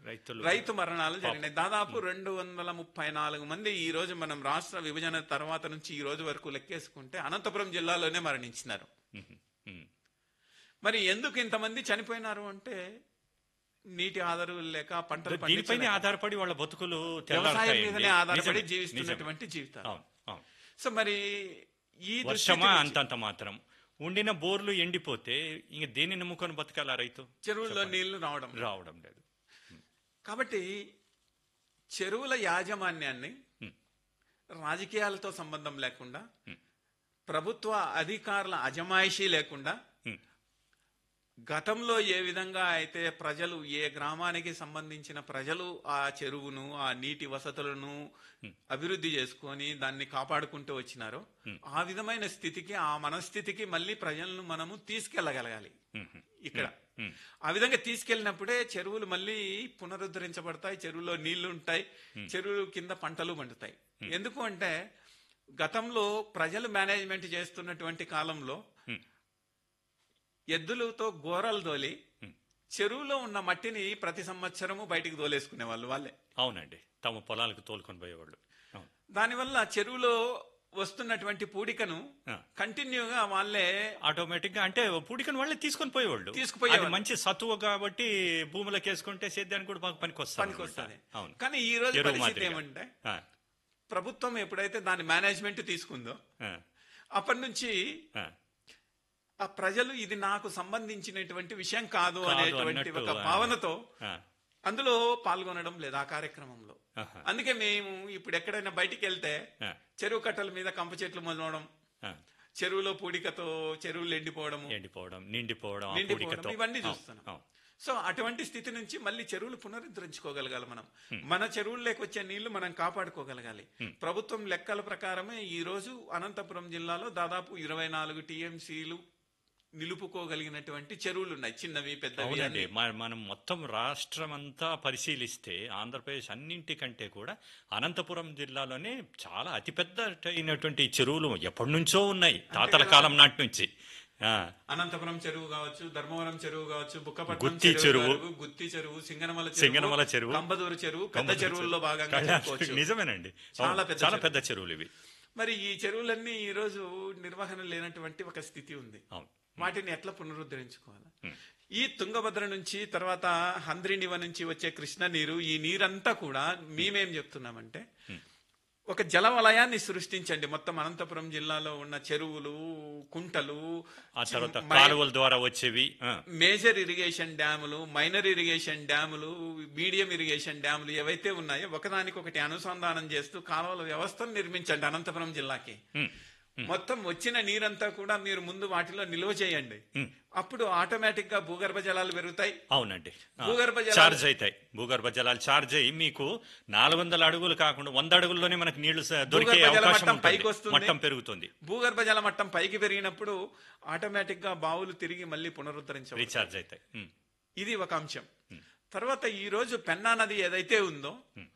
రైతులు రైతు మరణాలు జరిగినాయి దాదాపు రెండు వందల ముప్పై నాలుగు మంది ఈ రోజు మనం రాష్ట్ర విభజన తర్వాత నుంచి ఈ రోజు వరకు లెక్కేసుకుంటే అనంతపురం జిల్లాలోనే మరణించినారు ఉహు, ఉమ్, మరి ఎందుకు ఇంతమంది చనిపోయినారు అంటే నీటి ఆధారాలు లేక పంటలు దీనిపైనే పండించలేక, ఆధారపడి వాళ్ళ బతుకులు వ్యవసాయం తెల్లారుతాయండి. మీదనే ఆధారపడి నిజమే, జీవిస్తున్నటువంటి నిజమే. జీవితాలు అవును అవును సో మరి ఈ వర్షమా దుస్థితి నుంచి అంతంత మాత్రం ఉండిన బోర్లు ఎండిపోతే ఇంక దేన్ని నమ్ముకొని బతకాలా రైతు చెరువుల్లో నీళ్లు రావడం రావడం లేదు కాబట్టి చెరువుల యాజమాన్యాన్ని Hmm. రాజకీయాలతో సంబంధం లేకుండా Hmm. ప్రభుత్వ అధికారుల అజమాయిషీ లేకుండా ఉమ్, గతంలో ఏ విధంగా అయితే ప్రజలు ఏ గ్రామానికి సంబంధించిన ప్రజలు ఆ చెరువును ఆ నీటి వసతులను అభివృద్ధి చేసుకొని దాన్ని కాపాడుకుంటూ వచ్చినారో ఆ విధమైన స్థితికి ఆ మనస్థితికి మళ్ళీ ప్రజలను మనము తీసుకెళ్లగలగాలి ఉమ్, ఇక్కడ ఉమ్, ఆ విధంగా తీసుకెళ్ళినప్పుడే చెరువులు మళ్ళీ పునరుద్ధరించబడతాయి చెరువులో నీళ్లు ఉంటాయి చెరువులు కింద పంటలు పండుతాయి ఎందుకు అంటే గతంలో ప్రజలు మేనేజ్మెంట్ చేస్తున్నటువంటి కాలంలో Hmm. ఎద్దులతో గోరలు తోలి Hmm. చెరువులో ఉన్న మట్టిని ప్రతి సంవత్సరము బయటికి తోలేసుకునే వాళ్ళు వాళ్ళే అవునండి తమ పొలాలకు తోలుకొని పోయేవాళ్ళు అవును దానివల్ల చెరువులో వస్తున్నటువంటి పూడికను ఆ. కంటిన్యూగా వాళ్ళే ఆటోమేటిక్ గా అంటే పూడికను వాళ్ళే తీసుకొని పోయేవాళ్ళు తీసుకుపోయేవాళ్ళు. అది మంచి సత్తువ కాబట్టి భూములకు వేసుకుంటే సేద్యానికి కూడా బాగా పనికి పనికి వస్తుంది అవును కానీ ఈ రోజు ఎరువు పరిస్థితి మాదిరిగా. ఏమంటే ఆ, ప్రభుత్వం ఎప్పుడైతే దాని మేనేజ్మెంట్ తీసుకుందో ఆ, అప్పటి నుంచి ఆ. ఆ ప్రజలు ఇది నాకు సంబంధించినటువంటి విషయం కాదు కాదు అనేటువంటి అన్నట్టు, ఒక ఆ. భావనతో ఆ, అందులో పాల్గొనడం లేదు ఆ కార్యక్రమంలో ఆహా. అందుకే మేము ఇప్పుడు ఎక్కడైనా బయటికి వెళ్తే ఆ, చెరువు కట్టల మీద కంప చెట్లు మొదలవడం ఆ. చెరువులో పూడికతో చెరువులు ఎండిపోవడము ఎండిపోవడం నిండిపోవడం ఆ నిండిపోవడం పూడికతో ఇవన్నీ అవును, చూస్తున్నాం అవును. సో అటువంటి స్థితి నుంచి మళ్ళీ చెరువులు పునరుద్ధరించుకోగలగాలి మనం మన చెరువుల్లోకి వచ్చే నీళ్లు మనం కాపాడుకోగలగాలి ప్రభుత్వం లెక్కల ప్రకారమే ఈ రోజు అనంతపురం జిల్లాలో దాదాపు ఇరవై నాలుగు టీఎంసీలు నిలుపుకోగలిగినటువంటి చెరువులు ఉన్నాయి చిన్నవి పెద్దవి అవునండి అన్ని. మ- మనం మొత్తం రాష్ట్రం అంతా పరిశీలిస్తే ఆంధ్రప్రదేశ్ అన్నింటికంటే కూడా అనంతపురం జిల్లాలోనే చాలా అతిపెద్ద అయినటువంటి చెరువులు ఎప్పటి నుంచో ఉన్నాయి తాతల కాలం నాటి నుంచి ఆ, అనంతపురం చెరువు కావచ్చు ధర్మవరం చెరువు కావచ్చు బుక్కపట్నం గుత్తి చెరువు. కావచ్చు, గుత్తి చెరువు సింగనమల సింగనమల చెరువు. కంబదూరు చెరువు పెద్ద చెరువుల్లో భాగంగా కళ్యాణ్ చెప్పుకోవచ్చు నిజమేనండి చాలా అవును, పెద్ద చాలా చెరువు. పెద్ద చెరువులు ఇవి మరి ఈ చెరువులన్నీ ఈ రోజు నిర్వహణ లేనటువంటి ఒక స్థితి ఉంది అవును వాటిని ఎట్లా పునరుద్ధరించుకోవాలి ఈ తుంగభద్ర నుంచి తర్వాత హంద్రినివ నుంచి వచ్చే కృష్ణ నీరు ఈ నీరంతా కూడా మేమేం చెప్తున్నామంటే ఒక జల వలయాన్ని సృష్టించండి మొత్తం అనంతపురం జిల్లాలో ఉన్న చెరువులు కుంటలు ఆ తర్వాత మై- కాలువల ద్వారా వచ్చేవి ఆ, మేజర్ ఇరిగేషన్ డ్యాములు మైనర్ ఇరిగేషన్ డ్యాములు మీడియం ఇరిగేషన్ డ్యాములు ఏవైతే ఉన్నాయో ఒకదానికొకటి అనుసంధానం చేస్తూ కాలువల వ్యవస్థను నిర్మించండి అనంతపురం జిల్లాకి ఉమ్, మొత్తం వచ్చిన నీరంతా కూడా మీరు ముందు వాటిలో నిల్వ చేయండి ఉమ్. అప్పుడు ఆటోమేటిక్ గా భూగర్భ జలాలు పెరుగుతాయి అవునండి ఆ, భూగర్భ జలాలు- చార్జ్ అవుతాయి భూగర్భ జలాలు చార్జ్ అయ్యి మీకు నాలుగు వందల అడుగులు కాకుండా వంద అడుగుల్లోనే మనకు నీళ్లు స- దొరికే భూగర్భ జల అవకాశం మట్టం పైకి ఉంటుంది వస్తుంది. మట్టం పెరుగుతుంది భూగర్భ జల మట్టం పైకి పెరిగినప్పుడు ఆటోమేటిక్ గా బావులు తిరిగి మళ్ళీ పునరుద్ధరించవచ్చు రీఛార్జ్ అవుతాయి ఉమ్, ఇది ఒక అంశం తర్వాత ఈ రోజు పెన్నా నది ఏదైతే ఉందో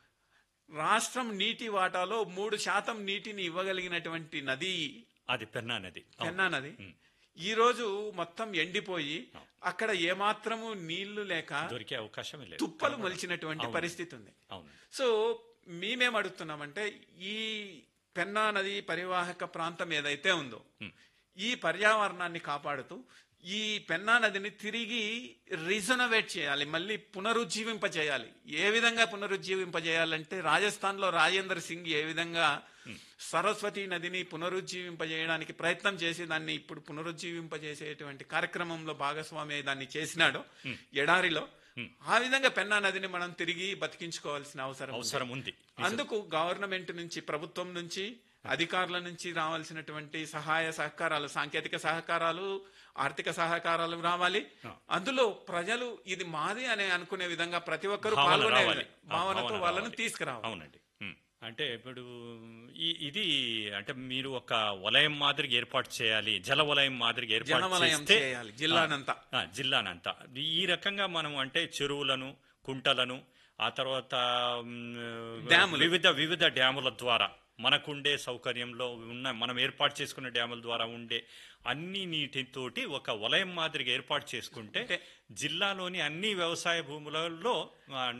రాష్ట్రం నీటి వాటాలో మూడు శాతం నీటిని ఇవ్వగలిగినటువంటి నది అది పెన్నా నది అవును. పెన్నా నది ఈ రోజు మొత్తం ఎండిపోయి అక్కడ ఏమాత్రము నీళ్లు లేక దొరికే అవకాశమే లేదు తుప్పలు మొలిచినటువంటి పరిస్థితి ఉంది అవును సో మేమేం అడుగుతున్నామంటే ఈ పెన్నా నది పరివాహక ప్రాంతం ఏదైతే ఉందో ఈ పర్యావరణాన్ని కాపాడుతూ ఈ పెన్నా నదిని తిరిగి రిజనవేట్ చేయాలి మళ్ళీ పునరుజ్జీవింపజేయాలి ఏ విధంగా పునరుజ్జీవింపజేయాలంటే రాజస్థాన్ లో రాజేంద్ర సింగ్ ఏ విధంగా సరస్వతి నదిని పునరుజ్జీవింపజేయడానికి ప్రయత్నం చేసి దాన్ని ఇప్పుడు పునరుజ్జీవింపజేసేటువంటి కార్యక్రమంలో భాగస్వామి అయి దాన్ని చేసినాడు ఎడారిలో ఆ విధంగా పెన్నా నదిని మనం తిరిగి బతికించుకోవాల్సిన అవసరం ఉంది. అవసరం ఉంది అందుకు గవర్నమెంట్ నుంచి ప్రభుత్వం నుంచి అధికారుల నుంచి రావాల్సినటువంటి సహాయ సహకారాలు సాంకేతిక సహకారాలు ఆర్థిక సహకారాలు రావాలి అందులో ప్రజలు ఇది మాది అని అనుకునే విధంగా ప్రతి ఒక్కరూ భావన పాల్గొనే రావాలి. ఆ భావనతో భావన వాళ్ళని రావాలి. తీసుకురావాలి అవునండి ఉమ్. అంటే ఇప్పుడు ఈ- ఇది అంటే మీరు ఒక వలయం మాదిరిగా ఏర్పాటు చేయాలి జల వలయం మాదిరిగా ఏర్పాటు జనవలయం చేస్తే చేయాలి జిల్లానంతా ఆ, జిల్లానంతా ఈ రకంగా మనం అంటే చెరువులను కుంటలను ఆ తర్వాత మ్, డ్యాములు. వివిధ వివిధ డ్యాముల ద్వారా మనకుండే సౌకర్యంలో ఉన్న మనం ఏర్పాటు చేసుకున్న డ్యాముల ద్వారా ఉండే అన్ని నీటితోటి ఒక వలయం మాదిరిగా ఏర్పాటు చేసుకుంటే జిల్లాలోని అన్ని వ్యవసాయ భూములలో ఆ,